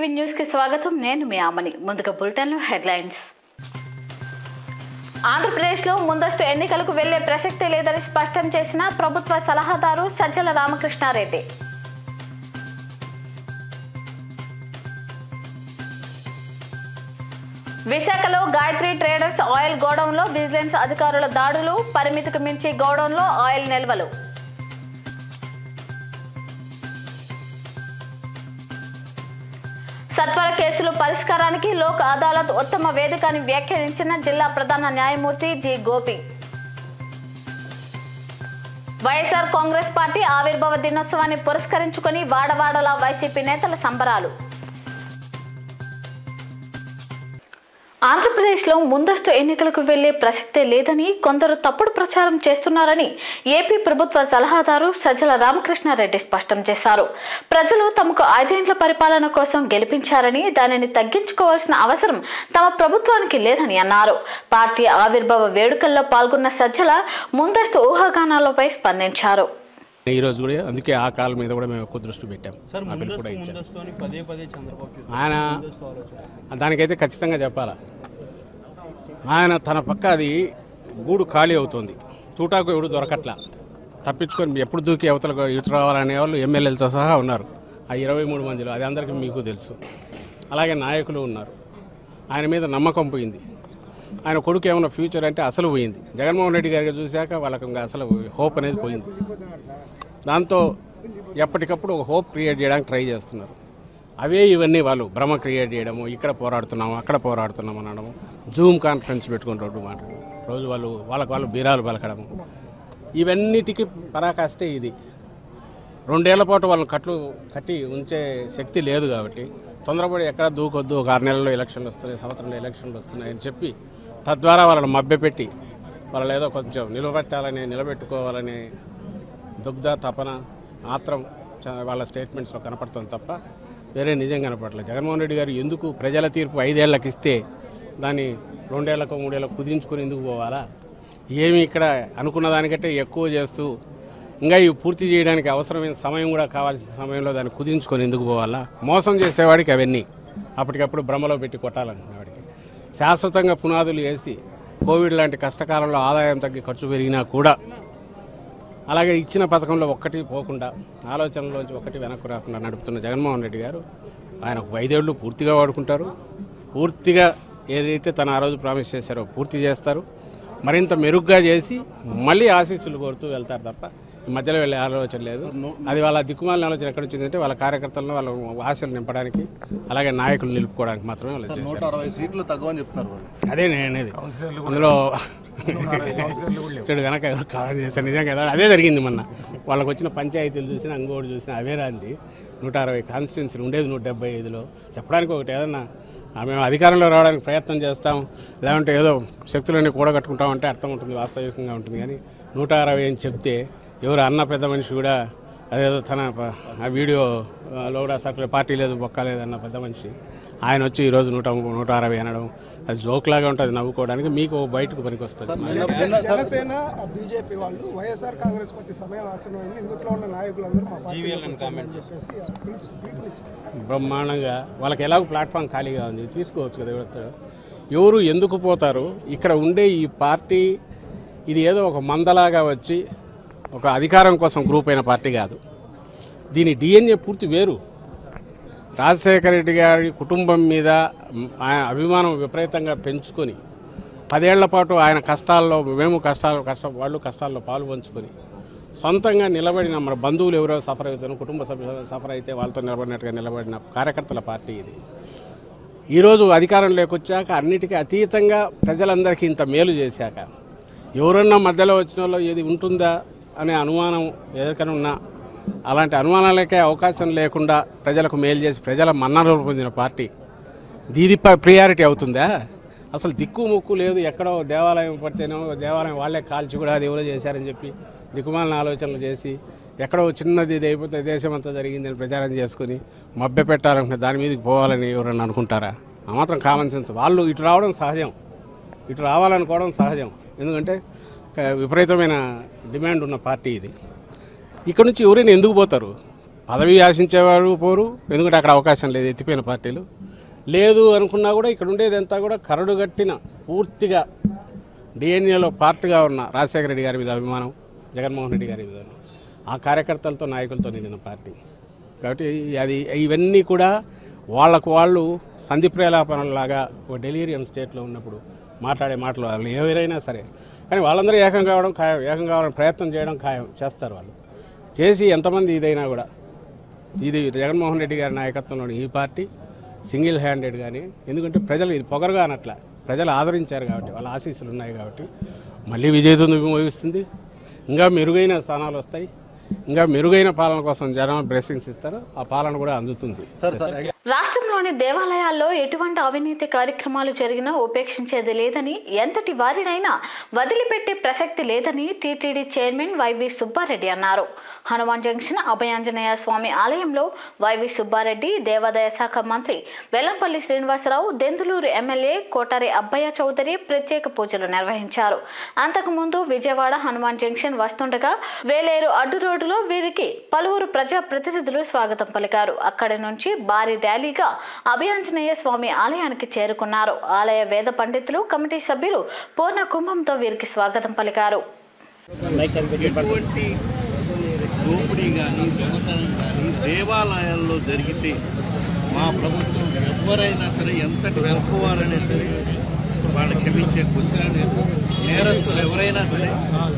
TV news కి స్వాగతం నేను మీ ఆమని ముందుగా బులెటిన్లో హెడ్లైన్స్ ఆంధ్రప్రదేశ్లో ముందస్తు ఎన్నికలకు వెళ్లే ప్రసక్తే లేదని స్పష్టం చేసిన ప్రభుత్వ సలహాదారు సజ్జల రామకృష్ణారెడ్డి విశాఖలో గాయత్రి ట్రేడర్స్ ఆయిల్ గోడౌన్లో విజిలెన్స్ అధికారుల దాడులు పరిమితికి మించి గోడౌన్లో ఆయిల్ నిల్వలు సత్వర కేసులు పరిష్కారానికి లోక్ అదాలత్ ఉత్తమ వేదిక అని వ్యాఖ్యానించిన జిల్లా ప్రధాన న్యాయమూర్తి G Gopi YSR Congress party ఆవిర్భావ దినోత్సవాన్ని పురస్కరించుకొని వాడవాడల వైసీపీ నేతల సంబరాలు ఆంధ్రప్రదేశ్లో ముందస్తు ఎన్నికలకు వెళ్లే ప్రసక్తే లేదని కొందరు తప్పుడు ప్రచారం చేస్తున్నారని ఏపీ ప్రభుత్వ సలహాదారు సజ్జల రామకృష్ణారెడ్డి స్పష్టం చేశారు ప్రజలు తమకు ఐదేండ్ల పరిపాలన కోసం గెలిపించారని దానిని తగ్గించుకోవాల్సిన అవసరం తమ ప్రభుత్వానికి లేదని అన్నారు పార్టీ ఆవిర్భావ వేడుకల్లో పాల్గొన్న సజ్జల ముందస్తు ఊహాగానాలపై స్పందించారు ఈ రోజు కూడా అందుకే ఆ కాల్ మీద కూడా మేము ఎక్కువ దృష్టి పెట్టాం సార్ ఆ బిల్ కూడా ముందస్తు ఇచ్చాం ముందస్తు అని పదే పదే చంద్రబాబు చెప్తున్నారు. ఆయన ముందస్తు ఆలోచన. దానికైతే ఖచ్చితంగా చెప్పాలా ఆయన తన పక్క అది గూడు ఖాళీ అవుతుంది తూటాకు ఎవడు దొరకట్లా తప్పించుకొని ఎప్పుడు దూకి అవతలకు ఇటు రావాలనే వాళ్ళు ఎమ్మెల్యేలతో సహా ఉన్నారు ఆ ఇరవై మూడు మందిలో అది అందరికీ మీకు తెలుసు అలాగే నాయకులు ఉన్నారు ఆయన మీద నమ్మకం పోయింది ఆయన కొడుకు ఏమైనా ఫ్యూచర్ అంటే అసలు పోయింది జగన్మోహన్ రెడ్డి గారికి చూశాక వాళ్ళకి ఇంకా అసలు హోప్ అనేది పోయింది దాంతో ఎప్పటికప్పుడు ఒక హోప్ క్రియేట్ చేయడానికి ట్రై చేస్తున్నారు అవే ఇవన్నీ వాళ్ళు భ్రమ క్రియేట్ చేయడము ఇక్కడ పోరాడుతున్నాము అక్కడ పోరాడుతున్నాము అనడము జూమ్ కాన్ఫరెన్స్ పెట్టుకుని రోడ్డు మాట రోజు వాళ్ళు వాళ్ళకి వాళ్ళు బీరాలు పలకడము ఇవన్నిటికీ పరాకాష్టే ఇది రెండేళ్ల పాటు వాళ్ళని కట్లు కట్టి ఉంచే శక్తి లేదు కాబట్టి తొందరపడి ఎక్కడ దూకొద్దు ఒక ఆరు నెలల్లో ఎలక్షన్లు వస్తున్నాయి సంవత్సరంలో ఎలక్షన్లు వస్తున్నాయి అని చెప్పి తద్వారా వాళ్ళని మభ్యపెట్టి వాళ్ళు ఏదో కొంచెం నిలబెట్టాలని నిలబెట్టుకోవాలని దుగ్ధ తపన ఆత్రం చ- వాళ్ళ స్టేట్మెంట్స్లో కనపడుతుంది తప్ప వేరే నిజం కనపడలేదు జగన్మోహన్ రెడ్డి గారు ఎందుకు ప్రజల తీర్పు ఐదేళ్లకు ఇస్తే దాన్ని రెండేళ్లకు మూడేళ్లకు కుదించుకొని ఎందుకు పోవాలా ఏమి ఇక్కడ అనుకున్న దానికంటే ఎక్కువ చేస్తూ ఇంకా ఇవి పూర్తి చేయడానికి అవసరమైన సమయం కూడా కావాల్సిన సమయంలో దాన్ని కుదించుకొని ఎందుకు పోవాలా మోసం చేసేవాడికి అవన్నీ అప్పటికప్పుడు భ్రమలో పెట్టి కొట్టాలనుకునేవాడికి శాశ్వతంగా పునాదులు వేసి కోవిడ్ లాంటి కష్టకాలంలో ఆదాయం తగ్గి ఖర్చు పెరిగినా కూడా అలాగే ఇచ్చిన పథకంలో ఒక్కటి పోకుండా ఆలోచనలోంచి ఒక్కటి వెనక్కు రాకుండా నడుపుతున్న జగన్మోహన్ రెడ్డి గారు ఆయన ఒక ఐదేళ్లు పూర్తిగా వాడుకుంటారు పూర్తిగా ఏదైతే తన ఆ రోజు ప్రామిస్ చేశారో పూర్తి చేస్తారు మరింత మెరుగ్గా చేసి మళ్ళీ ఆశీస్సులు కోరుతూ వెళ్తారు తప్ప ఈ మధ్యలో వెళ్ళే ఆలోచన లేదు అది వాళ్ళ దిక్కుమాలిన ఆలోచన ఎక్కడ వచ్చిందంటే వాళ్ళ కార్యకర్తలను వాళ్ళ ఆశలు నింపడానికి అలాగే నాయకులు నిలుపుకోవడానికి మాత్రమే వాళ్ళు చేశారు నూట అరవై సీట్లు తగ్గవని చెప్తున్నారు వాళ్ళు అదే నేను అనేది అందులో చెడు వెనక ఏదో కావాలి చేశాను నిజంగా ఏదో అదే జరిగింది మొన్న వాళ్ళకి వచ్చిన పంచాయతీలు చూసిన అంగోడు చూసిన అవే రాంది నూట అరవై కాన్స్టిట్యున్సీలు ఉండేది నూట డెబ్బై ఐదులో చెప్పడానికి ఒకటి ఏదన్నా ఆ మేము అధికారంలో రావడానికి ప్రయత్నం చేస్తాం లేదంటే ఏదో శక్తులన్నీ కూడగట్టుకుంటాం అంటే అర్థం ఉంటుంది వాస్తవికంగా ఉంటుంది కానీ నూట అరవై అని చెప్తే ఎవరు అన్న పెద్ద మనిషి కూడా అదేదో తన ప- ఆ వీడియోలో కూడా సర్కులర్ పార్టీ లేదు బొక్క లేదన్న పెద్ద మనిషి ఆయన వచ్చి ఈరోజు నూట నూట అరవై అనడం అది జోక్లాగా ఉంటుంది నవ్వుకోవడానికి మీకు బయటకు పనికి వస్తుంది నిన్న నిన్న సార్ జనసేన బీజేపీ వాళ్ళు వైఎస్ఆర్ కాంగ్రెస్ పార్టీ సమయం ఆసనమైంది ఇందులో ఉన్న నాయకులందరూ మా పార్టీలో కూర్చోమని చెప్పేసి పిలిచి పిలుపునిచ్చారు. బ్రహ్మాండంగా వాళ్ళకి ఎలాగో ప్లాట్ఫామ్ ఖాళీగా ఉంది తీసుకోవచ్చు కదా ఎవరు ఎవరు ఎందుకు పోతారు ఇక్కడ ఉండే ఈ పార్టీ ఇది ఏదో ఒక మందలాగా వచ్చి ఒక అధికారం కోసం గ్రూప్ అయిన పార్టీ కాదు దీని డిఎన్ఏ పూర్తి వేరు రాజశేఖర రెడ్డి గారి కుటుంబం మీద మ్, ఆయన అభిమానం విపరీతంగా పెంచుకొని పదేళ్ల పాటు ఆయన కష్టాల్లో మేము కష్టాలు కష్ట వాళ్ళు కష్టాల్లో పాలు పంచుకొని సొంతంగా నిలబడిన మన బంధువులు ఎవరో సఫర్ అవుతారో కుటుంబ సభ్యులు సఫర్ అయితే వాళ్ళతో నిలబడినట్టుగా నిలబడిన కార్యకర్తల పార్టీ ఇది ఈరోజు అధికారం లేకొచ్చాక అన్నిటికీ అతీతంగా ప్రజలందరికీ ఇంత మేలు చేశాక ఎవరన్నా మధ్యలో వచ్చిన వాళ్ళు ఏది ఉంటుందా అనే అనుమానం ఎవరికైనా ఉన్నా అలాంటి అనుమానాలకే అవకాశం లేకుండా ప్రజలకు మేలు చేసి ప్రజల మన్ననలు పొందిన పార్టీ దీది ప్రియారిటీ అవుతుందా అసలు దిక్కు ముక్కు లేదు ఎక్కడో దేవాలయం పడితేనేమో దేవాలయం వాళ్ళే కాల్చి కూడా అది ఎవరో చేశారని చెప్పి దిక్కుమాలిన ఆలోచనలు చేసి ఎక్కడో చిన్నది ఇది అయిపోతే దేశం అంతా జరిగిందని ప్రచారం చేసుకుని మభ్య పెట్టాలనుకున్న దాని మీదకి పోవాలని ఎవరన్నా అనుకుంటారా ఆ మాత్రం కామన్ సెన్స్ వాళ్ళు ఇటు రావడం సహజం ఇటు రావాలనుకోవడం సహజం ఎందుకంటే క- విపరీతమైన డిమాండ్ ఉన్న పార్టీ ఇది ఇక్కడ నుంచి ఎవరైనా ఎందుకు పోతారు పదవి ఆశించేవారు పోరు ఎందుకంటే అక్కడ అవకాశం లేదు ఎత్తిపోయిన పార్టీలు లేదు అనుకున్నా కూడా ఇక్కడ ఉండేది అంతా కూడా కరడు కట్టిన పూర్తిగా డిఎన్ఏలో పార్ట్గా ఉన్న రాజశేఖర రెడ్డి గారి మీద అభిమానం జగన్మోహన్ రెడ్డి గారి మీద ఆ కార్యకర్తలతో నాయకులతో నిండిన పార్టీ కాబట్టి అది ఇవన్నీ కూడా వాళ్ళకు వాళ్ళు సంధి ప్రేలాపనలాగా ఒక డెలీరియం స్టేట్లో ఉన్నప్పుడు మాట్లాడే మాటలు వాళ్ళు ఎవరైనా సరే కానీ వాళ్ళందరూ ఏకం కావడం ఖాయం ఏకం కావాలని ప్రయత్నం చేయడం ఖాయం చేస్తారు వాళ్ళు చేసి ఎంతమంది ఇదైనా కూడా ఇది జగన్మోహన్ రెడ్డి గారి నాయకత్వంలోని ఈ పార్టీ సింగిల్ హ్యాండెడ్ కానీ ఎందుకంటే ప్రజలు ఇది పొగరుగా అనట్ల ప్రజలు ఆదరించారు కాబట్టి వాళ్ళ ఆశీస్సులు ఉన్నాయి కాబట్టి మళ్ళీ విజయదుందు మోగిస్తుంది ఇంకా మెరుగైన స్థానాలు వస్తాయి ఇంకా మెరుగైన పాలన కోసం జనం బ్లెస్సింగ్స్ ఇస్తారు ఆ పాలన కూడా అందుతుంది సార్ సార్ రాష్ట్రంలోని దేవాలయాల్లో ఎటువంటి అవినీతి కార్యక్రమాలు జరిగినా ఉపేక్షించేది లేదని ఎంతటి వారినైనా వదిలిపెట్టే ప్రసక్తి లేదని టీటీడీ చైర్మన్ వైవి సుబ్బారెడ్డి అన్నారు హనుమాన్ జంక్షన్ అభయాంజనేయ స్వామి ఆలయంలో వైవి సుబ్బారెడ్డి దేవాదాయ శాఖ మంత్రి వెల్లంపల్లి శ్రీనివాసరావు దెందులూరు ఎమ్మెల్యే కోటారి అబ్బయ్య చౌదరి ప్రత్యేక పూజలు నిర్వహించారు అంతకుముందు విజయవాడ హనుమాన్ జంక్షన్ వస్తుండగా వేలేరు అడ్డు రోడ్డులో వీరికి పలువురు ప్రజా ప్రతినిధులు స్వాగతం పలికారు అక్కడి నుంచి భారీ ర్యాలీగా అభయాంజనేయ స్వామి ఆలయానికి చేరుకున్నారు ఆలయ వేద పండితులు కమిటీ సభ్యులు పూర్ణ కుంభంతో వీరికి స్వాగతం పలికారు ఎటువంటి దోపిడీ కానీ దొంగతనం కానీ దేవాలయాల్లో జరిగితే మా ప్రభుత్వం ఎవరైనా సరే ఎంతటి గొప్పవారైనా సరే వాళ్ళు క్షమించే క్వశ్చన్ లేదు నేరస్తులు ఎవరైనా సరే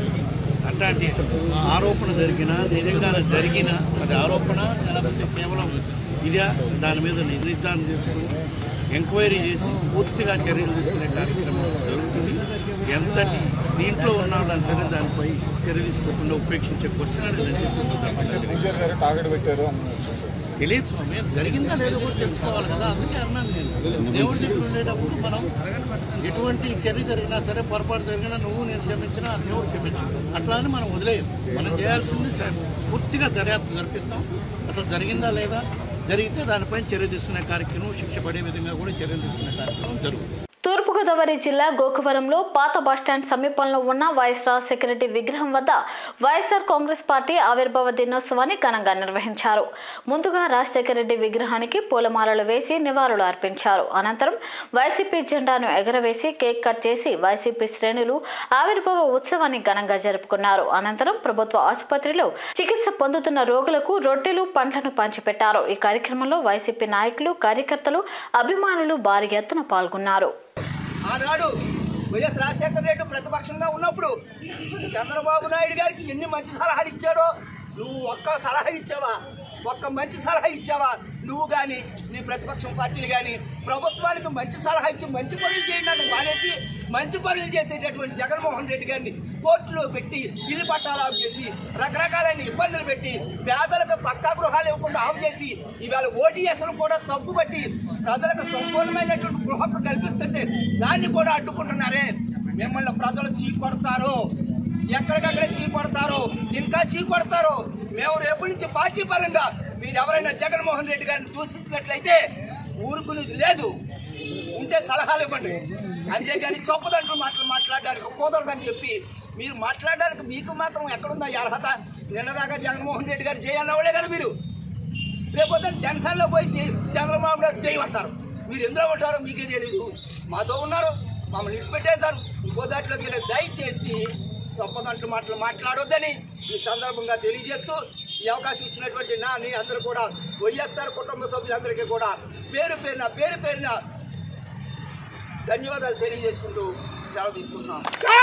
అట్లాంటి ఆరోపణ జరిగినా నిజంగానే జరిగినా అది ఆరోపణ లేకపోతే కేవలం ఇదే దాని మీద నిర్ధారణ చేసుకుని ఎంక్వైరీ చేసి పూర్తిగా చర్యలు తీసుకునే కార్యక్రమం జరుగుతుంది ఎంతటి దీంట్లో ఉన్న వాళ్ళని సరే దానిపై చర్య తీసుకోకుండా ఉపేక్షించే క్వశ్చన్ అనేది నేను చెప్పి సందర్భంగా టీచర్ గారు టార్గెట్ పెట్టారు అని తెలియదు స్వామి జరిగిందా లేదో కూడా తెలుసుకోవాలి కదా అందుకే అన్నాను నేను దేవుడి దగ్గర ఉండేటప్పుడు మనం ఎటువంటి చర్య జరిగినా సరే పొరపాటు జరిగినా నువ్వు నేను క్షమించినా ఆ దేవుడు క్షమించు అట్లా అని మనం వదిలేయం మనం చేయాల్సింది స- పూర్తిగా దర్యాప్తు జరిపిస్తాం అసలు జరిగిందా లేదా జరిగితే దానిపైన చర్య తీసుకునే కార్యక్రమం శిక్ష పడే విధంగా కూడా చర్యలు తీసుకునే కార్యక్రమం జరుగుతుంది తూర్పుగోదావరి జిల్లా గోకవరంలో పాత బస్టాండ్ సమీపంలో ఉన్న వైఎస్ఆర్ సెక్యూరిటీ విగ్రహం వద్ద వైఎస్ఆర్ కాంగ్రెస్ పార్టీ ఆవిర్భావ దినోత్సవాన్ని ఘనంగా నిర్వహించారు ముందుగా రాజశేఖర రెడ్డి విగ్రహానికి పూలమాలలు వేసి నివాళులు అర్పించారు అనంతరం వైసీపీ జెండాను ఎగరవేసి కేక్ కట్ చేసి వైసీపీ శ్రేణులు ఆవిర్భావ ఉత్సవాన్ని ఘనంగా జరుపుకున్నారు అనంతరం ప్రభుత్వ ఆసుపత్రిలో చికిత్స పొందుతున్న రోగులకు రొట్టెలు పండ్లను పంచిపెట్టారు ఈ కార్యక్రమంలో వైసీపీ నాయకులు కార్యకర్తలు అభిమానులు భారీ ఎత్తున పాల్గొన్నారు ఆనాడు వైఎస్ రాజశేఖర రెడ్డి ప్రతిపక్షంగా ఉన్నప్పుడు చంద్రబాబు నాయుడు గారికి ఎన్ని మంచి సలహాలు ఇచ్చాడో నువ్వు ఒక్క సలహా ఇచ్చావా ఒక్క మంచి సలహా ఇచ్చావా నువ్వు కానీ నీ ప్రతిపక్షం పార్టీలు కానీ ప్రభుత్వానికి మంచి సలహా ఇచ్చి మంచి పనులు చేయడానికి మానేసి మంచి పనులు చేసేటటువంటి జగన్మోహన్ రెడ్డి గారిని కోర్టులో పెట్టి ఇల్లు పట్టాలు ఆఫ్ చేసి రకరకాలైన ఇబ్బందులు పెట్టి పేదలకు పక్కా గృహాలు ఇవ్వకుండా ఆఫ్ చేసి ఇవాళ ఓటీఎస్ను కూడా తప్పు పట్టి ప్రజలకు సంపూర్ణమైనటువంటి గృహ హక్కు కల్పిస్తుంటే దాన్ని కూడా అడ్డుకుంటున్నారే మిమ్మల్ని ప్రజలు చీ కొడతారు ఎక్కడికక్కడే చీ కొడతారు ఇంకా చీ కొడతారు మేము రేపటి నుంచి పార్టీ పరంగా మీరు ఎవరైనా జగన్మోహన్ రెడ్డి గారిని దూషించినట్లయితే ఊరుకునేది లేదు ఉంటే సలహాలు ఇవ్వండి అంతేగాని చొప్పదంటూ మాటలు మాట్లాడడానికి కుదరదని చెప్పి మీరు మాట్లాడడానికి మీకు మాత్రం ఎక్కడుందా ఈ అర్హత నిన్నదాకా జగన్మోహన్ రెడ్డి గారు చేయాలన్నవాళ్ళే కదా మీరు రేపొద్దున జనసేనలో పోయి జై- చంద్రబాబు నాయుడు చేయమంటారు మీరు ఎందులో ఉంటారో మీకే తెలియదు మాతో ఉన్నారు మమ్మల్ని విడిచిపెట్టేశారు ఇంకో దాంట్లోకి వెళ్ళి దయచేసి చొప్పదంటూ మాటలు మాట్లాడొద్దని ఈ సందర్భంగా తెలియజేస్తూ ఈ అవకాశం ఇచ్చినటువంటి నా మీ అందరూ కూడా వైఎస్ఆర్ కుటుంబ సభ్యులందరికీ కూడా పేరు పేరున పేరు పేరున ధన్యవాదాలు తెలియజేసుకుంటూ సెలవు తీసుకుంటున్నాం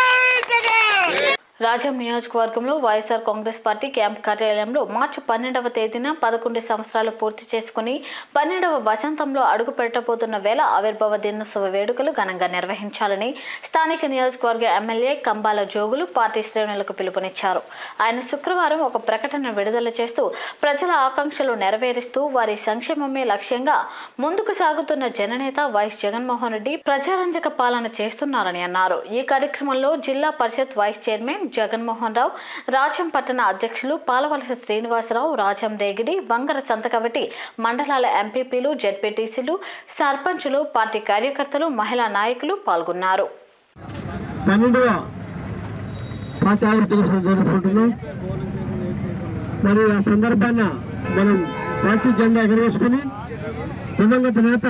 రాజం నియోజకవర్గంలో వైఎస్ఆర్ కాంగ్రెస్ పార్టీ క్యాంప్ కార్యాలయంలో మార్చి పన్నెండవ తేదీన పదకొండు సంవత్సరాలు పూర్తి చేసుకుని పన్నెండవ వసంతంలో అడుగు పెట్టబోతున్న వేళ ఆవిర్భావ దినోత్సవ వేడుకలు ఘనంగా నిర్వహించాలని స్థానిక నియోజకవర్గ ఎమ్మెల్యే కంబాల జోగులు పార్టీ శ్రేణులకు పిలుపునిచ్చారు ఆయన శుక్రవారం ఒక ప్రకటన విడుదల చేస్తూ ప్రజల ఆకాంక్షలు నెరవేరుస్తూ వారి సంక్షేమమే లక్ష్యంగా ముందుకు సాగుతున్న జననేత వైఎస్ జగన్మోహన్ రెడ్డి ప్రజారంజక పాలన చేస్తున్నారని అన్నారు ఈ కార్యక్రమంలో జిల్లా పరిషత్ వైస్ చైర్మన్ జగన్మోహన్ రావు రాజం పట్టణ అధ్యక్షులు పాలవలస శ్రీనివాసరావు రాజం రేగిడి వంగర సంతకవటి మండలాల ఎంపీపీలు జెడ్పీటీసీలు సర్పంచులు పార్టీ కార్యకర్తలు మహిళా నాయకులు పాల్గొన్నారు పన్నెండవ పార్టీ ఆవిర్భావ జరుపుకుంటున్నాం మరి ఆ సందర్భాన మనం పార్టీ జెండా ఎగరవేసుకుని దివంగత నేత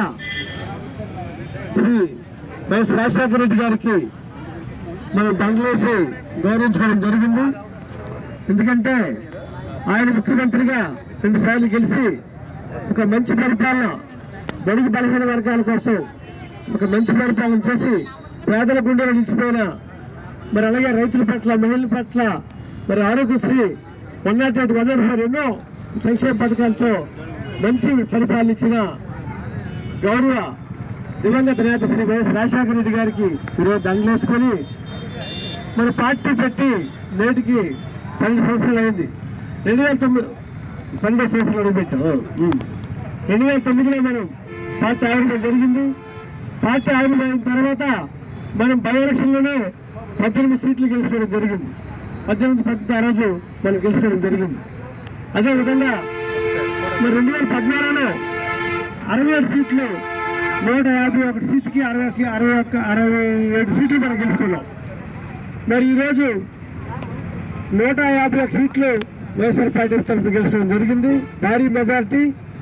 శ్రీ వైఎస్ రాజశేఖర రెడ్డి గారికి మనం దండలేసి గౌరవించుకోవడం జరిగింది ఎందుకంటే ఆయన ముఖ్యమంత్రిగా రెండు సార్లు గెలిచి ఒక మంచి పరిపాలన బడుగు బలహీన వర్గాల కోసం ఒక మంచి పరిపాలన చేసి పేదల గుండెలు నిలిచిపోయిన మరి అలాగే రైతుల పట్ల మహిళల పట్ల మరి Aarogyasri one naught eight one naught ఎన్నో సంక్షేమ పథకాలతో మంచి పరిపాలన ఇచ్చిన గౌరవ దివంగత నేత శ్రీ వైఎస్ రాజశేఖర రెడ్డి గారికి ఈరోజు దండలేసుకొని మన పార్టీ పెట్టి నేటికి పన్నెండు సంవత్సరాలు అయింది రెండు వేల తొమ్మిది పన్నెండు సంవత్సరాలు అడుగుపెట్టాం ఉమ్. రెండు వేల తొమ్మిదిలో మనం పార్టీ ఆవిర్భావం జరిగింది పార్టీ ఆవిర్భావం తర్వాత మనం బై ఎలక్షన్లోనే పద్దెనిమిది సీట్లు గెలుచుకోవడం జరిగింది పద్దెనిమిది పద్ధతి ఆ రోజు మనం గెలుచుకోవడం జరిగింది అదేవిధంగా మరి రెండు వేల పద్నాలుగులో అరవై ఏడు సీట్లు నూట యాభై ఒకటి సీట్కి అరవై సీ- అరవై ఒక్క అరవై ఏడు సీట్లు మనం గెలుచుకున్నాం మరి ఈరోజు నూట యాభై ఒక సీట్లు వైఎస్ఆర్ పార్టీ తరఫున గెలుచడం జరిగింది భారీ మెజార్టీ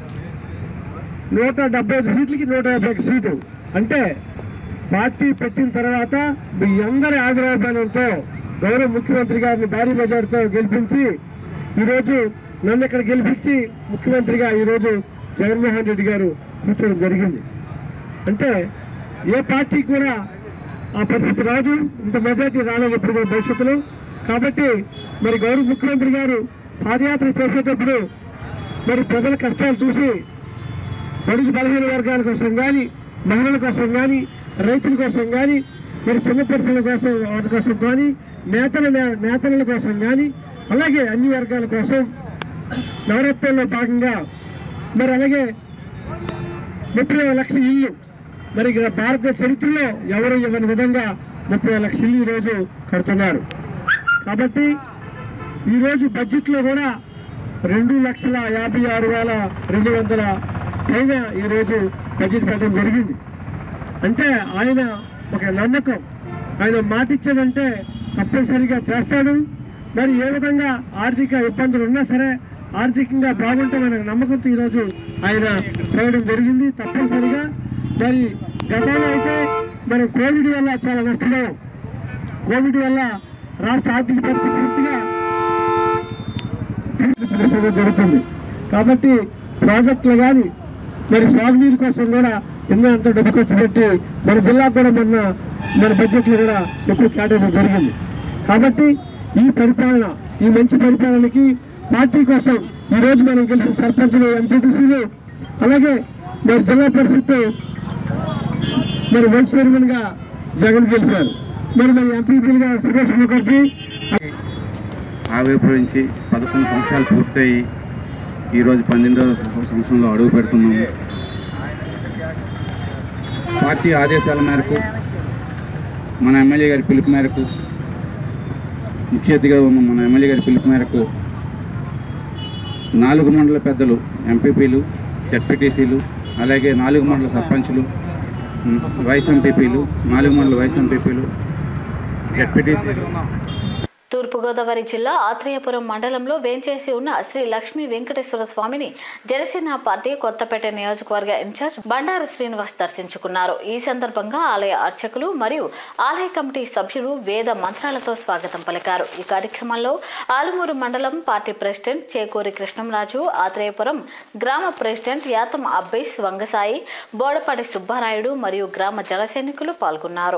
నూట డెబ్బై ఐదు సీట్లకి నూట యాభై ఒక సీటు అంటే పార్టీ పెట్టిన తర్వాత మీ అందరి ఆగ్రహబాలంతో గౌరవ ముఖ్యమంత్రి గారిని భారీ మెజార్టీతో గెలిపించి ఈరోజు నన్ను ఇక్కడ గెలిపించి ముఖ్యమంత్రిగా ఈరోజు జగన్మోహన్ రెడ్డి గారు కూర్చోవడం జరిగింది అంటే ఏ పార్టీ కూడా ఆ పరిస్థితి రాదు ఇంత మెజార్టీ రాలేదు ఇప్పుడు కూడా భవిష్యత్తులో కాబట్టి మరి గౌరవ ముఖ్యమంత్రి గారు పాదయాత్ర చేసేటప్పుడు మరి ప్రజల కష్టాలు చూసి బడుగు బలహీన వర్గాల కోసం కానీ మహిళల కోసం కానీ రైతుల కోసం కానీ మరి చిన్న పరిశ్రమల కోసం వాటి కోసం కానీ నేతల నేతల కోసం కానీ అలాగే అన్ని వర్గాల కోసం నవరత్నంలో భాగంగా మరి అలాగే ముప్పై లక్షల ఇల్లు మరి ఇక్కడ భారత చరిత్రలో ఎవరు ఇవ్వని విధంగా ముప్పై లక్షల ఇల్లు ఈరోజు కడుతున్నారు కాబట్టి ఈరోజు బడ్జెట్లో కూడా రెండు లక్షల యాభై ఆరు వేల రెండు వందల పైన ఈరోజు బడ్జెట్ పెట్టడం జరిగింది అంటే ఆయన ఒక నమ్మకం ఆయన మాట ఇచ్చాడంటే తప్పనిసరిగా చేస్తాడు మరి ఏ విధంగా ఆర్థిక ఇబ్బందులు ఉన్నా సరే ఆర్థికంగా బాగుంటామనే నమ్మకంతో ఈరోజు ఆయన చేయడం జరిగింది తప్పనిసరిగా మరి గతంలో అయితే మరి కోవిడ్ వల్ల చాలా నష్టపోయాం కోవిడ్ వల్ల రాష్ట్ర ఆర్థిక పరిస్థితి పూర్తిగా పరిస్థితి జరుగుతుంది కాబట్టి ప్రాజెక్టులు కానీ మరి సాగునీరు కోసం కూడా ఎన్నో ఎంతో డబ్బు ఖర్చు పెట్టి మన జిల్లాకు కూడా మొన్న మన బడ్జెట్లో కూడా ఎక్కువ కేటాయించడం జరిగింది కాబట్టి ఈ పరిపాలన ఈ మంచి పరిపాలనకి పార్టీ కోసం ఈ రోజు మనం గెలిచిన సర్పంచులు ఎంపీటీసీలు అలాగే మరి జిల్లా పరిషత్ మరి వైస్ చైర్మన్ గా జగన్ గెలిచారు మరి మరి ఎంపీపీలుగా సురేష్ ముఖర్జీ ఆవిర్భవించి పదకొండు సంవత్సరాలు పూర్తయి ఈరోజు పన్నెండవ సంవత్సరంలో అడుగు పెడుతున్నాము పార్టీ ఆదేశాల మేరకు మన ఎమ్మెల్యే గారి పిలుపు మేరకు ముఖ్య అతిథిగా ఉన్న మన ఎమ్మెల్యే గారి పిలుపు మేరకు నాలుగు మండల పెద్దలు ఎంపీపీలు జడ్పీటీసీలు అలాగే నాలుగు మండల సర్పంచులు ఉమ్, వైస్ ఎంపీపీలు నాలుగు మండల వైస్ ఎంపీపీలు జడ్పీటీసీలు తూర్పుగోదావరి జిల్లా ఆత్రేయపురం మండలంలో వేంచేసి ఉన్న శ్రీ లక్ష్మీ వెంకటేశ్వర స్వామిని జనసేన పార్టీ కొత్తపేట నియోజకవర్గ ఇన్ఛార్జ్ బండారు శ్రీనివాస్ దర్శించుకున్నారు ఈ సందర్భంగా ఆలయ అర్చకులు మరియు ఆలయ కమిటీ సభ్యులు వేద మంత్రాలతో స్వాగతం పలికారు ఈ కార్యక్రమంలో ఆలుమూరు మండలం పార్టీ ప్రెసిడెంట్ చేకూరి కృష్ణంరాజు ఆత్రేయపురం గ్రామ ప్రెసిడెంట్ యాతం అబ్బేస్ వంగసాయి బోడపాటి సుబ్బారాయుడు మరియు గ్రామ జనసైనికులు పాల్గొన్నారు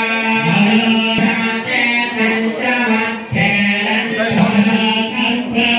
Thank you.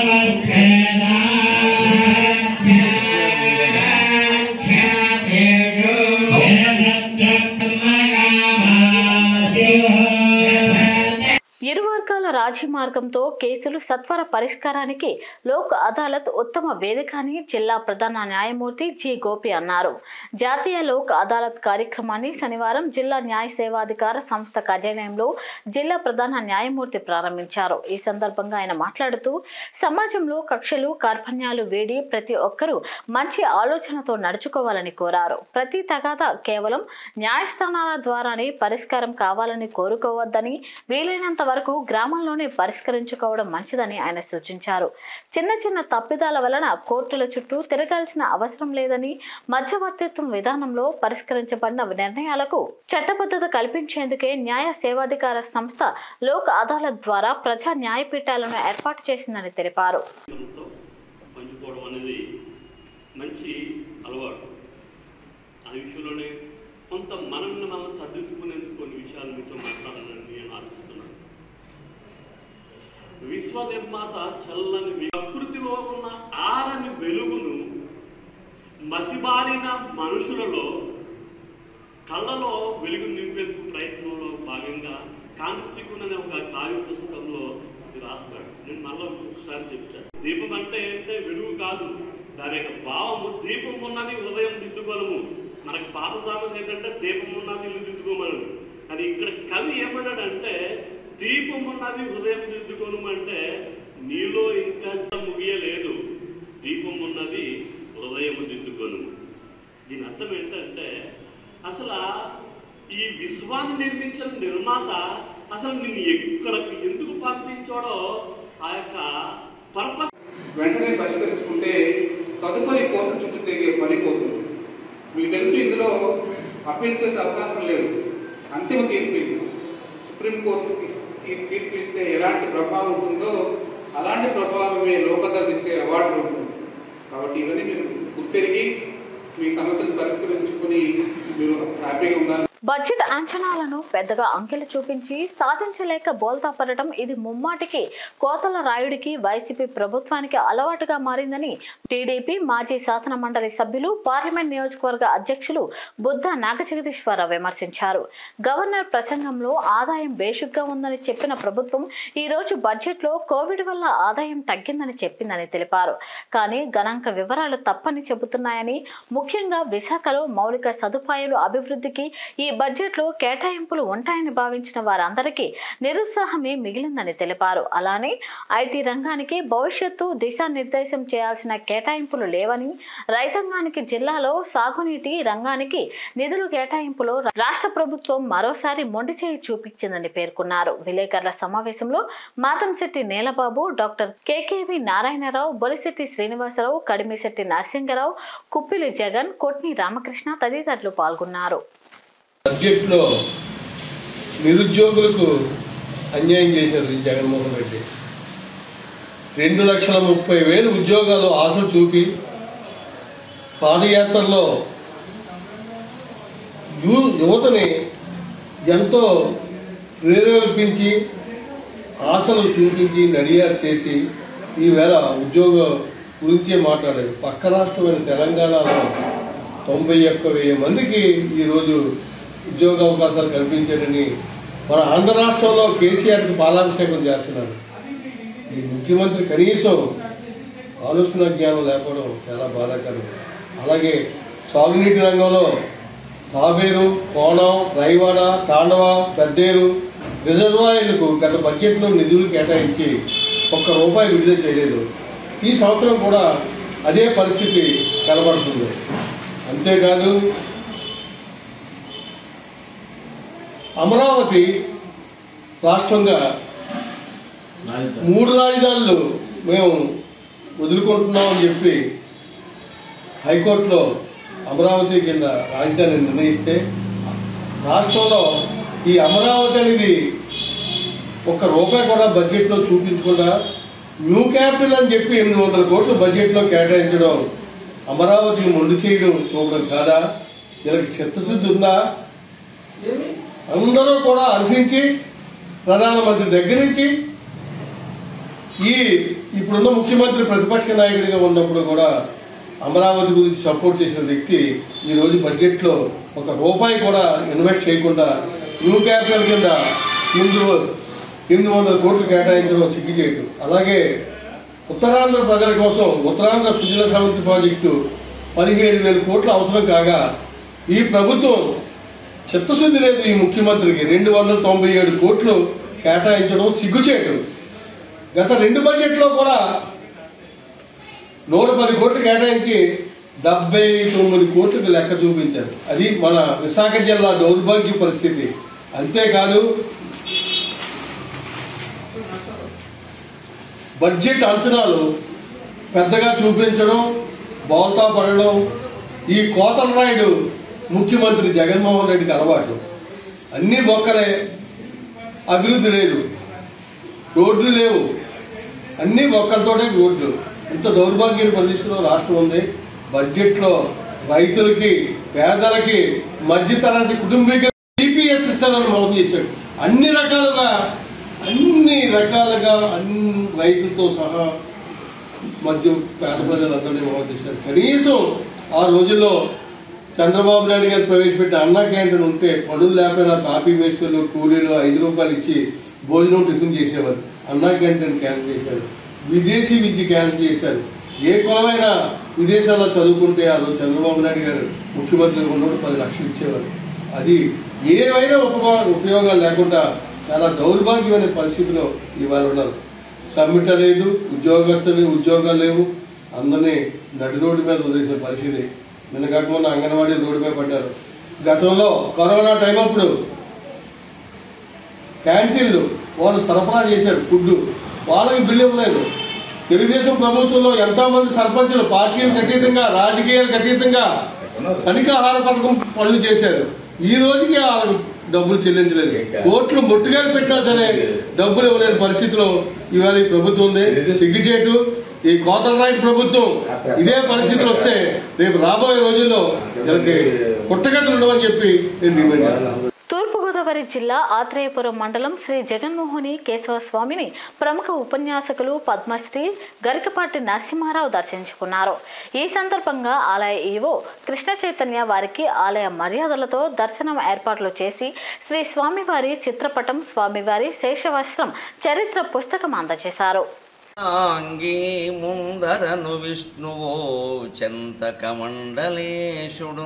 రాజీ మార్గంతో కేసులు సత్వర పరిష్కారానికి లోక్ అదాలత్ ఉత్తమ వేదిక అని జిల్లా ప్రధాన న్యాయమూర్తి జి గోపి అన్నారు జాతీయ లోక్ అదాలత్ కార్యక్రమాన్ని శనివారం జిల్లా న్యాయ సేవాధికార సంస్థ కార్యాలయంలో జిల్లా ప్రధాన న్యాయమూర్తి ప్రారంభించారు ఈ సందర్భంగా ఆయన మాట్లాడుతూ సమాజంలో కక్షలు కార్పణ్యాలు వేడి ప్రతి ఒక్కరూ మంచి ఆలోచనతో నడుచుకోవాలని కోరారు ప్రతి తగాద కేవలం న్యాయస్థానాల ద్వారానే పరిష్కారం కావాలని కోరుకోవద్దని వీలైనంత వరకు గ్రామంలోనే పరిష్కరించుకోవడం మంచిదని ఆయన సూచించారు చిన్న చిన్న తప్పిదాల వలన కోర్టుల చుట్టూ తిరగాల్సిన అవసరం లేదని మధ్యవర్తిత్వం విధానంలో పరిష్కరించబడిన నిర్ణయాలకు చట్టబద్ధత కల్పించేందుకే న్యాయ సేవాధికార సంస్థ లోక్ అదాలత్ ద్వారా ప్రజా న్యాయపీఠాలను ఏర్పాటు చేసిందని తెలిపారు జీవితంతో పంచుకోవడం అనేది మంచి అలవాటు ఆ విషయంలోనే కొంత మనల్ని మనం సర్దిద్దుకునేందుకు కొన్ని విషయాలు మీతో మాట్లాడాలని నేను ఆశిస్తున్నాను విశ్వ నిర్మాత చల్లని వె- ప్రకృతిలో ఉన్న ఆరని వెలుగును మసిబారిన మనుషులలో కళ్ళలో వెలుగు నింపేందుకు ప్రయత్నంలో భాగంగా కాంతిశీకుని అనే ఒక కావ్య పుస్తకంలో ఇది రాస్తాడు నేను మళ్ళీ ఒకసారి చెప్తాను దీపం అంటే అంటే వెలుగు కాదు దాని యొక్క భావము దీపం ఉన్నది ఉదయం దిద్దుకోలము మనకు పాత సామెత ఏంటంటే దీపం ఉన్నది ఇల్లు దిద్దుకోమను కానీ ఇక్కడ కవి ఏమన్నాడంటే దీపం ఉన్నది హృదయం దిద్దుకోను అంటే నీలో ఇంకా ముగియలేదు దీపం ఉన్నది హృదయం దిద్దుకోను దీని అర్థం ఏంటంటే అసలు ఈ విశ్వాన్ని నిర్మించిన నిర్మాత అసలు నిన్ను ఎక్కడికి ఎందుకు పంపించాడో ఆ యొక్క పర్పస్ వెంటనే పరిష్కరించుకుంటే తదుపరి కోర్టు చుట్టూ తిరిగే పని పోతుంది మీకు తెలుసు ఇందులో అప్పీల్ చేసే అవకాశం లేదు అంతిమ తీర్పు ఇది సుప్రీంకోర్టు తీస్- తీ- తీర్పు ఇస్తే ఎలాంటి ప్రభావం ఉంటుందో అలాంటి ప్రభావమే లోకదళ ఇచ్చే అవార్డు ఉంటుంది కాబట్టి ఇవన్నీ మీరు గుర్తెరిగి మీ సమస్యను పరిష్కరించుకుని మీరు హ్యాపీగా ఉండాలి బడ్జెట్ అంచనాలను పెద్దగా అంకెలు చూపించి సాధించలేక బోల్తాపడటం ఇది ముమ్మాటికి కోతల రాయుడికి వైసీపీ ప్రభుత్వానికి అలవాటుగా మారిందని టీడీపీ మాజీ శాసన మండలి సభ్యులు పార్లమెంట్ నియోజకవర్గ అధ్యక్షులు బుద్ధ నాగజగదీశ్వరరావు విమర్శించారు గవర్నర్ ప్రసంగంలో ఆదాయం బేషుగ్గా ఉందని చెప్పిన ప్రభుత్వం ఈ రోజు బడ్జెట్లో కోవిడ్ వల్ల ఆదాయం తగ్గిందని చెప్పిందని తెలిపారు కానీ గణాంక వివరాలు తప్పని చెబుతున్నాయని ముఖ్యంగా విశాఖలో మౌలిక సదుపాయాలు అభివృద్ధికి ఈ బడ్జెట్లో కేటాయింపులు ఉంటాయని భావించిన వారందరికీ నిరుత్సాహమే మిగిలిందని తెలిపారు అలానే ఐటీ రంగానికి భవిష్యత్తు దిశానిర్దేశం చేయాల్సిన కేటాయింపులు లేవని రైతాంగానికి జిల్లాలో సాగునీటి రంగానికి నిధులు కేటాయింపులో రాష్ట్ర ప్రభుత్వం మరోసారి మొండి చేయి చూపించిందని పేర్కొన్నారు విలేకరుల సమావేశంలో మాతంశెట్టి నీలబాబు డాక్టర్ కేకేవి నారాయణరావు బొలిశెట్టి శ్రీనివాసరావు కడిమిశెట్టి నరసింగరావు కుప్పిలి జగన్ కొట్ని రామకృష్ణ తదితరులు పాల్గొన్నారు బడ్జెట్లో నిరుద్యోగులకు అన్యాయం చేశారు ఈ జగన్మోహన్ రెడ్డి రెండు లక్షల ముప్పై వేలు ఉద్యోగాలు ఆశలు చూపి పాదయాత్రలో యు- యువతని ఎంతో ప్రేరేపించి ఆశలు చూపించి నడియారు చేసి ఈవేళ ఉద్యోగ గురించే మాట్లాడారు పక్క రాష్ట్రమైన తెలంగాణలో తొంభై ఒక్క వెయ్యి మందికి ఈరోజు ఉద్యోగ అవకాశాలు కల్పించారని మన ఆంధ్ర రాష్ట్రంలో కేసీఆర్కి పాలాభిషేకం చేస్తున్నారు ఈ ముఖ్యమంత్రి కనీసం ఆలోచన జ్ఞానం లేకపోవడం చాలా బాధాకరం అలాగే సాగునీటి రంగంలో తాబేరు కోణం రైవాడ తాండవ పెద్దేరు రిజర్వాయర్లకు గత బడ్జెట్లో నిధులు కేటాయించి ఒక్క రూపాయి విడుదల చేయలేదు ఈ సంవత్సరం కూడా అదే పరిస్థితి కనబడుతుంది అంతేకాదు అమరావతి రాష్ట్రంగా మూడు రాజధానులు మేము వదులుకుంటున్నామని చెప్పి హైకోర్టులో అమరావతి కింద రాజధాని నిర్ణయిస్తే రాష్ట్రంలో ఈ అమరావతి అనేది ఒక్క రూపాయి కూడా బడ్జెట్లో చూపించకుండా న్యూ క్యాపిటల్ అని చెప్పి ఎనిమిది వందల కోట్లు బడ్జెట్లో కేటాయించడం అమరావతిని మొండి చేయడం చూడడం కాదా వీళ్ళకి చిత్తశుద్ధి ఉందా అందరూ కూడా హర్షించి ప్రధానమంత్రి దగ్గర నుంచి ఈ ఇప్పుడున్న ముఖ్యమంత్రి ప్రతిపక్ష నాయకుడిగా ఉన్నప్పుడు కూడా అమరావతి గురించి సపోర్ట్ చేసిన వ్యక్తి ఈ రోజు బడ్జెట్ లో ఒక రూపాయి కూడా ఇన్వెస్ట్ చేయకుండా న్యూ క్యాపిటల్ కింద ముందు ఎనిమిది వందల కోట్లు కేటాయించడం సిగ్గు చేయటం అలాగే ఉత్తరాంధ్ర ప్రజల కోసం ఉత్తరాంధ్ర సుజల సమితి ప్రాజెక్టు పదిహేడు వేల కోట్లు అవసరం కాగా ఈ ప్రభుత్వం చిత్తశుద్ధి లేదు ఈ ముఖ్యమంత్రికి రెండు వందల తొంభై ఏడు కోట్లు కేటాయించడం సిగ్గుచేయటం గత రెండు బడ్జెట్లో కూడా నూట పది కోట్లు కేటాయించి డెబ్బై తొమ్మిది కోట్లకు లెక్క చూపించారు అది మన విశాఖ జిల్లా దౌర్భాగ్య పరిస్థితి అంతేకాదు బడ్జెట్ అంచనాలు పెద్దగా చూపించడం బోల్తా పడడం ఈ కోతల రాయుడు ముఖ్యమంత్రి జగన్మోహన్ రెడ్డికి అలవాటు అన్ని బొక్కలే అభివృద్ధి లేదు రోడ్లు లేవు అన్ని ఒక్కరితోటే రోడ్లు ఇంత దౌర్భాగ్య పరిస్థితిలో రాష్ట్రం ఉంది బడ్జెట్లో రైతులకి పేదలకి మధ్యతరగతి కుటుంబీకులు టీపీఎస్ ఇస్తానని మోసం చేశాడు అన్ని రకాలుగా అన్ని రకాలుగా అన్ని రైతులతో సహా మధ్య పేద ప్రజలందరినీ మోసం చేశారు కనీసం ఆ రోజుల్లో చంద్రబాబు నాయుడు గారు ప్రవేశపెట్టిన అన్నా క్యాంటీన్ ఉంటే పనులు లేకపోయినా తాపీ మేస్తులు కూలీలు ఐదు రూపాయలు ఇచ్చి భోజనం టిఫిన్ చేసేవారు అన్నా క్యాంటీన్ క్యాన్సిల్ చేశారు విదేశీ విద్య క్యాన్సిల్ చేశారు ఏ కులమైనా విదేశాల్లో చదువుకుంటే ఆ రోజు చంద్రబాబు నాయుడు గారు ముఖ్యమంత్రిగా ఉన్నప్పుడు పది లక్షలు ఇచ్చేవారు అది ఏవైనా ఉపయోగ ఉపయోగాలు లేకుండా చాలా దౌర్భాగ్యమైన పరిస్థితిలో ఇవాళ ఉన్నారు సమ్మిట లేదు ఉద్యోగస్తులు ఉద్యోగాలు లేవు అందరినీ నడి రోడ్డు మీద వదిలేసిన పరిస్థితి నిన్న కాకుండా అంగన్వాడీ రోడ్డు మీద పడ్డారు గతంలో కరోనా టైం అప్పుడు క్యాంటీన్లు వాళ్ళు సరఫరా చేశారు ఫుడ్ వాళ్ళకి బిల్లు ఇవ్వలేదు తెలుగుదేశం ప్రభుత్వంలో ఎంతో మంది సర్పంచులు పార్టీలకు అతీతంగా రాజకీయాలకు అతీతంగా తనిఖాహార పథకం పనులు చేశారు ఈ రోజుకి వాళ్ళకి డబ్బులు చెల్లించలేదు కోట్లు ముట్టుగాలు పెట్టినా సరే డబ్బులు ఇవ్వలేని పరిస్థితిలో ఇవాళ ఈ ప్రభుత్వం ఉంది సిగ్గుచేటు ఈ కోతలరాయి ప్రభుత్వం ఇదే పరిస్థితులు వస్తే రేపు రాబోయే రోజుల్లో వీళ్ళకి పుట్టగతులు ఉండవని చెప్పి నేను డిమాండ్ చేస్తాను తూర్పుగోదావరి జిల్లా ఆత్రేయపురం మండలం శ్రీ జగన్మోహని కేశవ స్వామిని ప్రముఖ ఉపన్యాసకులు పద్మశ్రీ గరికపాటి నరసింహారావు దర్శించుకున్నారు ఈ సందర్భంగా ఆలయ ఈవో కృష్ణ చైతన్య వారికి ఆలయ మర్యాదలతో దర్శనం ఏర్పాట్లు చేసి శ్రీ స్వామివారి చిత్రపటం స్వామివారి శేషవస్త్రం చరిత్ర పుస్తకం అందజేశారు అంగీ ముందరను విష్ణువో చెంతకమండలేశుడు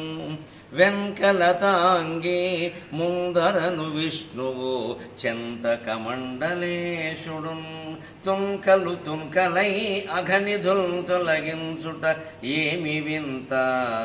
వెంకలతాంగి ముందరను విష్ణువు చెంతకమండలేశుడు తుంకలు తుంకలై అఘనిధుల్ తొలగించుట ఏమి వింత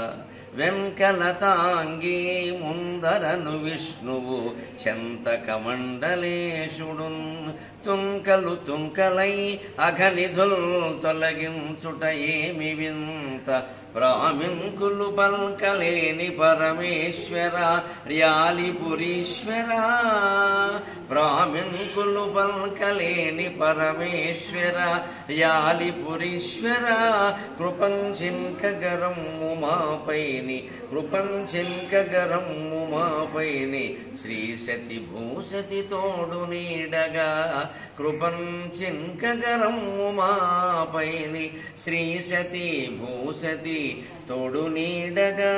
వెంకలతాంగి ముందరను విష్ణువు చెంతకమండలేశుడు తుంకలు తుంకలై అఘనిధుల్ తొలగించుట ఏమి వింత బ్రాహ్మింకులు పల్కలేని పరమేశ్వర ర్యాలిపురీశ్వర బ్రాహ్మింకులు పల్కలేని పరమేశ్వర ర్యాలిపురీశ్వర కృపంచిన్కగరం ఉమాపైని కృపంచిన్కగరం ఉమాపైని శ్రీ సతి భూసతి తోడు నీడగా కృపంచిన్కగరం ఉమాపైని శ్రీ సతి భూసతి తోడు నీడగా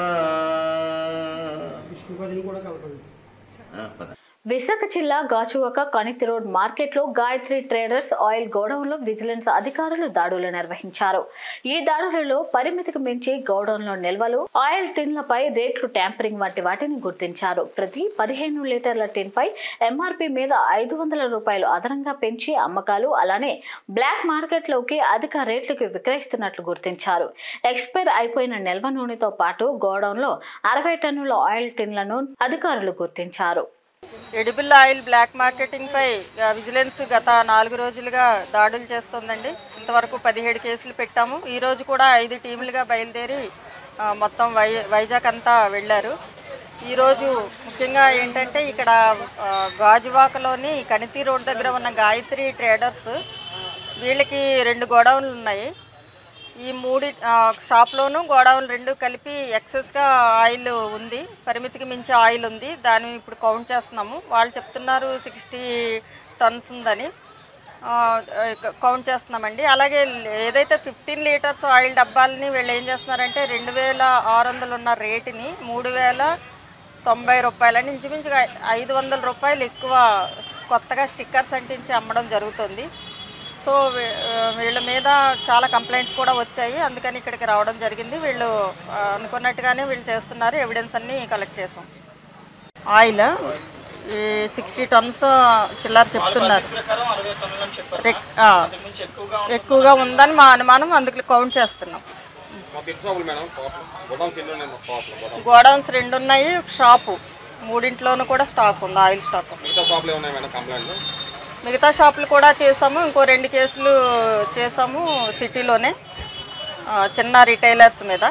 విష్ణుపదిని కూడా కలపండి ఆ, పద. విశాఖ జిల్లా గాచువక కణితి రోడ్ మార్కెట్లో గాయత్రి ట్రేడర్స్ ఆయిల్ గోడౌన్లో విజిలెన్స్ అధికారులు దాడులు నిర్వహించారు ఈ దాడులలో పరిమితికి మించి గోడౌన్లో నిల్వలు ఆయిల్ టిన్లపై రేట్లు ట్యాంపరింగ్ వంటి వాటిని గుర్తించారు ప్రతి పదిహేను లీటర్ల టిన్ పై ఎంఆర్పి మీద ఐదు వందల రూపాయలు అదనంగా పెంచి అమ్మకాలు అలానే బ్లాక్ మార్కెట్లోకి అధిక రేట్లకు విక్రయిస్తున్నట్లు గుర్తించారు ఎక్స్పైర్ అయిపోయిన నిల్వ నూనెతో పాటు గోడౌన్లో అరవై టన్నుల ఆయిల్ టిన్లను అధికారులు గుర్తించారు ఎడిబుల్ ఆయిల్ బ్లాక్ మార్కెటింగ్ పై ఆ, విజిలెన్స్ గత నాలుగు రోజులుగా దాడులు చేస్తోందండి ఇంతవరకు పదిహేడు కేసులు పెట్టాము ఈ రోజు కూడా ఐదు టీములుగా బయలుదేరి ఆ, మొత్తం వై వైజాగ్ అంతా వెళ్ళారు ఈరోజు ముఖ్యంగా ఏంటంటే ఇక్కడ ఆ, గాజువాకలోని కణితి రోడ్ దగ్గర ఉన్న గాయత్రి ట్రేడర్స్ వీళ్ళకి రెండు గోడౌన్లు ఉన్నాయి ఈ మూడి ఆ, షాప్లోనూ గోడౌన్ రెండు కలిపి ఎక్సెస్గా ఆయిల్ ఉంది పరిమితికి మించి ఆయిల్ ఉంది దాన్ని ఇప్పుడు కౌంట్ చేస్తున్నాము వాళ్ళు చెప్తున్నారు సిక్స్టీ టన్స్ ఉందని ఆ, క- కౌంట్ చేస్తున్నామండి అలాగే ఏదైతే ఫిఫ్టీన్ లీటర్స్ ఆయిల్ డబ్బాలని వీళ్ళు ఏం చేస్తున్నారంటే రెండు వేల ఆరు వందలు ఉన్న రేటుని మూడు వేల తొంభై రూపాయలని ఇంచుమించుగా ఐదు వందల రూపాయలు ఎక్కువ కొత్తగా స్టిక్కర్స్ అంటించి అమ్మడం జరుగుతుంది సో వీ- ఆ, వీళ్ళ మీద చాలా కంప్లైంట్స్ కూడా వచ్చాయి అందుకని ఇక్కడికి రావడం జరిగింది వీళ్ళు ఆ, అనుకున్నట్టుగానే వీళ్ళు చేస్తున్నారు ఎవిడెన్స్ అన్నీ కలెక్ట్ చేసాం ఆయిల్ ఈ సిక్స్టీ టన్స్ చిల్లర చెప్తున్నారు రెక్- ఆ, ఎక్కువగా ఉందని మా అనుమానం అందుకు కౌంట్ చేస్తున్నాం గోడౌన్స్ రెండు ఉన్నాయి షాపు మూడింట్లోనూ కూడా స్టాక్ ఉంది ఆయిల్ స్టాక్ మిగతా షాపులు కూడా చేసాము ఇంకో రెండు కేసులు చేసాము సిటీలోనే ఆ, చిన్న రిటైలర్స్ మీద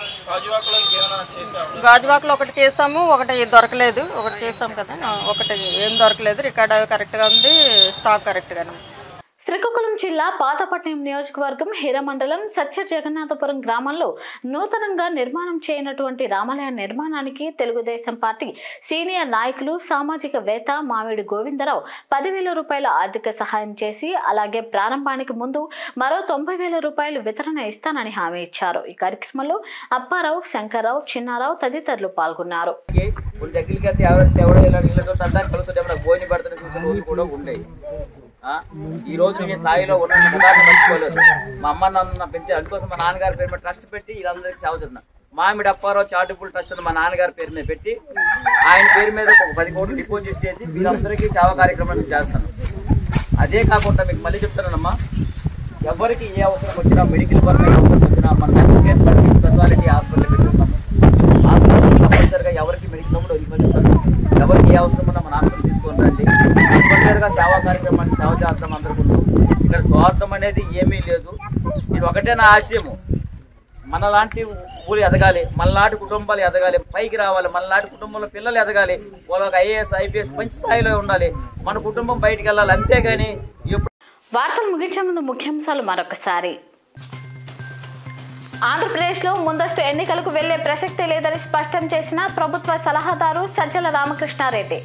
గాజువాకలో ఒకటి చేసాము ఒకటి దొరకలేదు ఒకటి చేసాం కదా ఆ, ఒకటి ఏం దొరకలేదు రికార్డ్ అవి కరెక్ట్గా ఉంది స్టాక్ కరెక్ట్గానే ఉంది శ్రీకాకుళం జిల్లా పాతపట్నం నియోజకవర్గం హీరమండలం సత్య జగన్నాథపురం గ్రామంలో నూతనంగా నిర్మాణం చేయనటువంటి రామాలయ నిర్మాణానికి తెలుగుదేశం పార్టీ సీనియర్ నాయకులు సామాజికవేత్త మామిడి గోవిందరావు పదివేల రూపాయల ఆర్థిక సహాయం చేసి అలాగే ప్రారంభానికి ముందు మరో తొంభై వేల రూపాయలు వితరణ ఇస్తానని హామీ ఇచ్చారు ఈ కార్యక్రమంలో అప్పారావు శంకర్రావు చిన్నారావు తదితరులు పాల్గొన్నారు ఇప్పుడు దగ్గరికి వెళ్తే ఎవరు ఎవడో ఇలా ఇళ్ళతో తందాన్ని కలుస్తుంటే మన భోజనం పడుతున్న చూసే రోజులు కూడా ఉన్నాయి ఆ? ఈ రోజు నేను ఈ స్థాయిలో ఉన్న దాన్ని మర్చిపోలేదు మా అమ్మ నన్ను పెంచారు అందుకోసం మా నాన్నగారి పేరు మీద ట్రస్ట్ పెట్టి వీళ్ళందరికీ సేవ చేస్తున్నా మామిడి అప్పారావు చారిటబుల్ ట్రస్ట్ అని మా నాన్నగారి పేరు మీద పెట్టి ఆయన పేరు మీద ఒక పది కోట్లు డిపాజిట్ చేసి వీళ్ళందరికీ సేవా కార్యక్రమాన్ని చేస్తాను అదే కాకుండా మీకు మళ్ళీ చెప్తానమ్మా ఎవరికి ఏ అవసరం వచ్చినా మెడికల్ పరంగా ఏ అవసరం వచ్చినా మన హెల్త్ కేర్ పరంగా స్పెషాలిటీ హాస్పిటల్ పెట్టుకుంటాము హాస్పిటల్ తప్పనిసరిగా ఎవరికి మెడికల్ తమ్ముడు ఇవ్వగలుగుతారు ఎవరికి ఏ అవసరం ఉన్నా మన హాస్పిటల్ తీసుకొని రండి తప్పనిసరిగా సేవా కార్యక్రమాన్ని సేవ చేస్తాం అందరూ ఇక్కడ స్వార్థం అనేది ఏమీ లేదు ఇది ఒకటే నా ఆశయము మనలాంటి ఊరు ఎదగాలి మనలాంటి కుటుంబాలు ఎదగాలి పైకి రావాలి మనలాంటి కుటుంబంలో పిల్లలు ఎదగాలి వాళ్ళకి ఐఏఎస్ ఐపీఎస్ మంచి స్థాయిలో ఉండాలి మన కుటుంబం బయటికి వెళ్ళాలి అంతేగాని ఎప్పుడు వార్తలు ముగించే ముందు ముఖ్యాంశాలు మరొకసారి ఆంధ్రప్రదేశ్లో ముందస్తు ఎన్నికలకు వెళ్లే ప్రసక్తే లేదని స్పష్టం చేసిన ప్రభుత్వ సలహాదారు సజ్జల రామకృష్ణారెడ్డి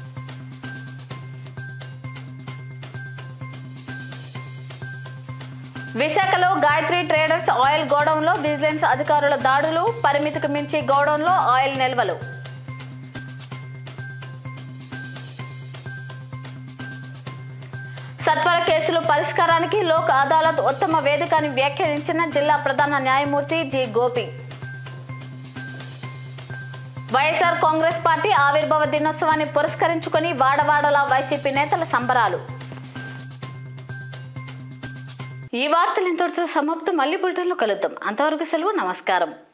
విశాఖలో గాయత్రి ట్రేడర్స్ ఆయిల్ గోడౌన్లో విజిలెన్స్ అధికారుల దాడులు పరిమితికి మించి గోడౌన్లో ఆయిల్ నిల్వలు సత్వర కేసులు పరిష్కారానికి లోక్ అదాలత్ ఉత్తమ వేదిక అని వ్యాఖ్యానించిన జిల్లా ప్రధాన న్యాయమూర్తి G Gopi YSR Congress party ఆవిర్భావ దినోత్సవాన్ని పురస్కరించుకొని వాడవాడల వైసీపీ నేతల సంబరాలు ఈ వార్తలు ఇంతటితో సమాప్తం మళ్ళీ బులెటిన్లో కలుద్దాం అంతవరకు సెలవు నమస్కారం